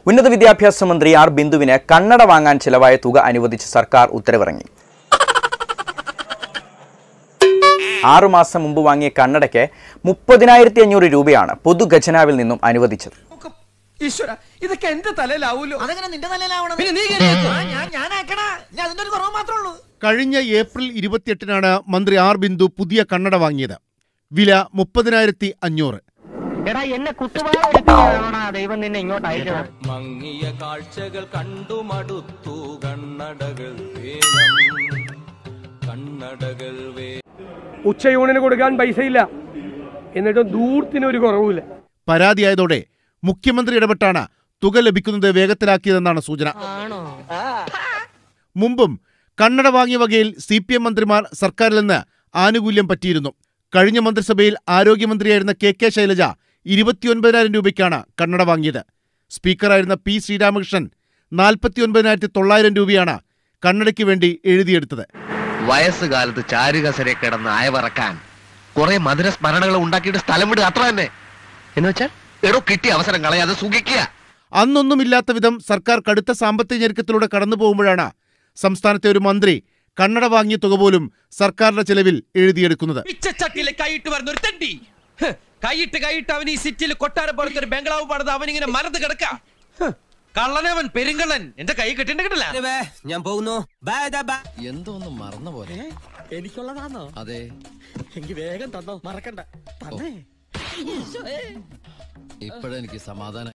ഉന്നത വിദ്യാഭ്യാസ മന്ത്രി ആർ ബിന്ദുവിന് കണ്ണട വാങ്ങാൻ ചിലവായ തുക അനുവദിച്ച് സർക്കാർ ഉത്തരവിറങ്ങി ആറുമാസം മുമ്പ് വാങ്ങിയ കണ്ണടയ്ക്ക് മുപ്പതിനായിരത്തി അഞ്ഞൂറ് രൂപയാണ് പൊതുഖജനാവിൽ നിന്നും അനുവദിച്ചത് ഈശ്വര ഇതൊക്കെ എന്റെ തലയിലാവൂലോ അതെങ്ങനെ നിന്റെ തലയിലാവണം പിന്നെ നീ കയറിയേക്കോ? ആ, ഞാൻ ഞാനാക്കണ ഞാൻ അതിന്റെ ഒരു കുറവ് മാത്രമേ ഉള്ളൂ കഴിഞ്ഞ ഏപ്രിൽ ഇരുപത്തിയെട്ടിനാണ് മന്ത്രി ആർ ബിന്ദു പുതിയ കണ്ണട വാങ്ങിയത് വില മുപ്പതിനായിരത്തി അഞ്ഞൂറ് എടാ എന്നെ കുത്തുവാളാണോടാ ദൈവം നിന്നെ ഇങ്ങോട്ട് അയച്ചത് മങ്ങിയ കാഴ്ചകൾ കണ്ടു മടുത്തു കണ്ണടകൾ വേണം കണ്ണടകൾ വേ ഉച്ചയൂണിന് കൊടുക്കാൻ പൈസയില്ല എന്നിട്ട് ദൂരത്തിന് ഒരു കുറവുമില്ല പരാതിയായതോടെ മുഖ്യമന്ത്രി ഇടപെട്ടാണ് തുക ലഭിക്കുന്നത് വേഗത്തിലാക്കിയതെന്നാണ് സൂചന മുമ്പും കണ്ണട വാങ്ങിയ വകയിൽ സി പി എം മന്ത്രിമാർ സർക്കാരിൽ നിന്ന് ആനുകൂല്യം പറ്റിയിരുന്നു കഴിഞ്ഞ മന്ത്രിസഭയിൽ ആരോഗ്യമന്ത്രിയായിരുന്ന കെ കെ ശൈലജ ഇരുപത്തിയൊൻപതിനായിരം രൂപയ്ക്കാണ് കണ്ണട വാങ്ങിയത് സ്പീക്കറായിരുന്ന പി ശ്രീരാമകൃഷ്ണൻ നാൽപ്പത്തിയൊൻപതിനായിരത്തി തൊള്ളായിരം രൂപയാണ് കണ്ണടയ്ക്ക് വേണ്ടി എഴുതിയെടുത്തത് വയസ്സുകാലത്ത് ചാരുകസരെ കിടന്ന് അയവറക്കാൻ കുറെ മധുര സ്മരണകൾ ഉണ്ടാക്കിയിട്ട് സ്ഥലം വിടുക അത്ര തന്നെ എന്ന് വെച്ചാൽ എടോ കിട്ടിയ അവസരം കളയാതെ സുഖിക്കുക അന്നൊന്നുമില്ലാത്ത വിധം സർക്കാർ കടുത്ത സാമ്പത്തിക ഞെരുക്കത്തിലൂടെ കടന്നു പോകുമ്പോഴാണ് സംസ്ഥാനത്തെ ഒരു മന്ത്രി കണ്ണട വാങ്ങിയ തുക പോലും സർക്കാരിന്റെ ചെലവിൽ എഴുതിയെടുക്കുന്നത് പിച്ചച്ചട്ടിയിലെ കൈയിട്ട് വരുന്ന ഒരു തെണ്ടി ഹ്, കൈയിട്ട് കൈയിട്ട് അവൻ ഈ സിറ്റിയിൽ കൊട്ടാരം പോലത്തെ ഒരു ബംഗ്ലാവ് പണിത് അവൻ ഇങ്ങനെ മരത്ത് കിടക്ക കള്ളനവൻ പെരുങ്കള്ളൻ എന്റെ കൈ കിട്ടിണ്ട് കിട്ടില്ല ഞാൻ പോകുന്നു എന്തോ ഒന്ന് മറന്ന പോലെ എനിക്കുള്ളതാണോ അതെ എനിക്ക് വേഗം തന്നോ മറക്കണ്ട തന്നേ ഇപ്പോഴെനിക്ക് സമാധാനം